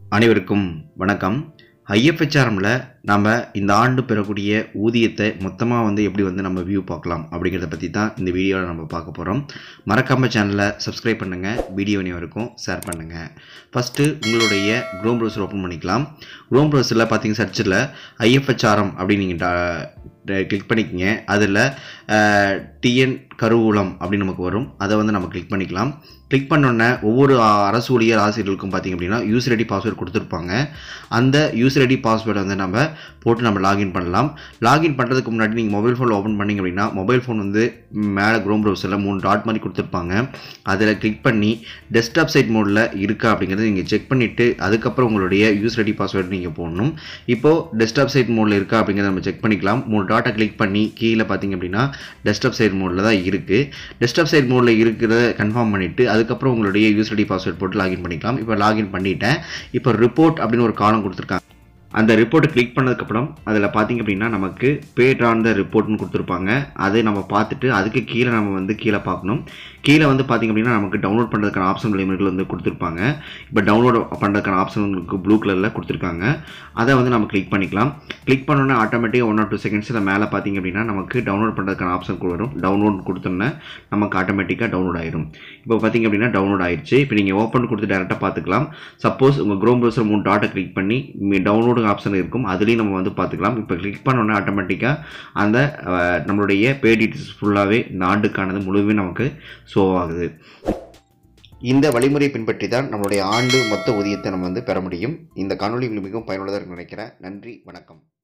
அனைவருக்கும் வணக்கம் ஐஎஃப்ஹெச்ஆர்எம்ல நம்ம இந்த ஆண்டு பெறக்கூடிய ஊதியத்தை மொத்தமாக வந்து எப்படி வந்து நம்ம வியூ பார்க்கலாம் அப்படிங்கிறத பற்றி தான் இந்த வீடியோவில் நம்ம பார்க்க போகிறோம் மறக்காம சேனலை சப்ஸ்கிரைப் பண்ணுங்கள் வீடியோ அனைவருக்கும் ஷேர் பண்ணுங்கள் ஃபஸ்ட்டு உங்களுடைய க்ரோம் ப்ரௌசர் ஓப்பன் பண்ணிக்கலாம் க்ரோம் ப்ரௌசரில் பார்த்தீங்க சர்ச்சில் ஐஎஃப்ஹெச்ஆர்எம் அப்படின்னு நீங்கள் கிளிக் பண்ணிக்கங்க அதில் டிஎன் கருவூலம் அப்படின்னு நமக்கு வரும் அதை வந்து நம்ம கிளிக் பண்ணிக்கலாம் கிளிக் பண்ணோன்னே ஒவ்வொரு அ- அரசு ஊழியர் ஆசிரியர்களுக்கும் பார்த்தீங்க அப்படின்னா யூசர் ஐடி பாஸ்வேர்டு கொடுத்துருப்பாங்க அந்த யூசர் ஐடி பாஸ்வேர்டை வந்து நம்ம போட்டு நம்ம லாகின் பண்ணலாம் லாகின் பண்ணுறதுக்கு முன்னாடி நீங்கள் மொபைல் ஃபோன் ஓப்பன் பண்ணிங்க அப்படின்னா மொபைல் ஃபோன் வந்து மேலே க்ரோம் ப்ரௌசரில் மூணு டாட் மாதிரி கொடுத்துருப்பாங்க அதில் கிளிக் பண்ணி டெஸ்க்டாப் சைட் மோடில் இருக்கா அப்படிங்கிறத நீங்கள் செக் பண்ணிவிட்டு அதுக்கப்புறம் உங்களுடைய யூசர் ஐடி பாஸ்வேர்டு நீங்கள் போடணும் இப்போது டெஸ்க்டாப் சைட் மோடில் இருக்கா அப்படிங்கிறத நம்ம செக் பண்ணிக்கலாம் மூணு டாட்டை கிளிக் பண்ணி கீழே பார்த்தீங்க அப்படின்னா டெஸ்க்டாப் சைட் மோடில் தான் இருக்குது டெஸ்க்டாப் சைட் மோடில் இருக்கிறத கன்ஃபார்ம் பண்ணிவிட்டு அதுக்கப்புறம் உங்களுடைய யூசர் ஐடி பாஸ்வேர்ட் போட்டு லாகின் பண்ணிக்கலாம் இப்போ லாகின் பண்ணிட்டேன் இப்போ ரிப்போர்ட் அப்படின்னு ஒரு காலம் கொடுத்துருக்காங்க அந்த ரிப்போர்ட்டை கிளிக் பண்ணதுக்கப்புறம் அதில் பார்த்தீங்க அப்படின்னா நமக்கு பேட் ஆன் த ரிப்போர்ட்னு கொடுத்துருப்பாங்க அதை நம்ம பார்த்துட்டு அதுக்கு கீழே நம்ம வந்து கீழே பார்க்கணும் கீழே வந்து பார்த்தீங்க அப்படின்னா நமக்கு டவுன்லோட் பண்ணுறதுக்கான ஆப்ஷன் லிமிட்கள் வந்து கொடுத்துருப்பாங்க இப்போ டவுன்லோட் பண்ணுறதுக்கான ஆப்ஷன் உங்களுக்கு ப்ளூ கலரில் கொடுத்துருக்காங்க அதை வந்து நம்ம கிளிக் பண்ணிக்கலாம் கிளிக் பண்ணோன்னே ஆட்டோமேட்டிக்காக ஒன் ஆர் டூ செகண்ட்ஸில் மேலே பார்த்தீங்க அப்படின்னா நமக்கு டவுன்லோட் பண்ணுறதுக்கான ஆப்ஷன் வரும் டவுன்லோட் கொடுத்தோன்னே நமக்கு ஆட்டோமேட்டிக்காக டவுன்லோட் ஆயிரும் இப்போ பார்த்தீங்க அப்படின்னா டவுன்லோட் ஆயிடுச்சு இப்போ நீங்கள் ஓப்பன் கொடுத்து டேரெக்டாக பார்த்துக்கலாம் சப்போஸ் உங்கள் க்ரோம் ப்ரௌசர் மூணு டாட்டை கிளிக் பண்ணி டவுன்லோடு ஆப்ஷன் இருக்கும் அதுலேயும் நம்ம வந்து பார்த்துக்கலாம் இப்போ கிளிக் பண்ணோன்னே ஆட்டோமேட்டிக்காக அந்த அஹ், நம்மளுடைய பே டீட்டெயில்ஸ் ஃபுல்லாகவே இந்த ஆண்டுக்கானது முழுவே நமக்கு ஷோ ஆகுது இந்த வழிமுறையை பின்பற்றி தான் நம்மளுடைய ஆண்டு மொத்த ஊதியத்தை நம்ம வந்து பெற முடியும் இந்த காணொலி உங்களுக்கு மிகவும் பயனுள்ளதாக இருக்கும்னு நினைக்கிறேன் நன்றி வணக்கம்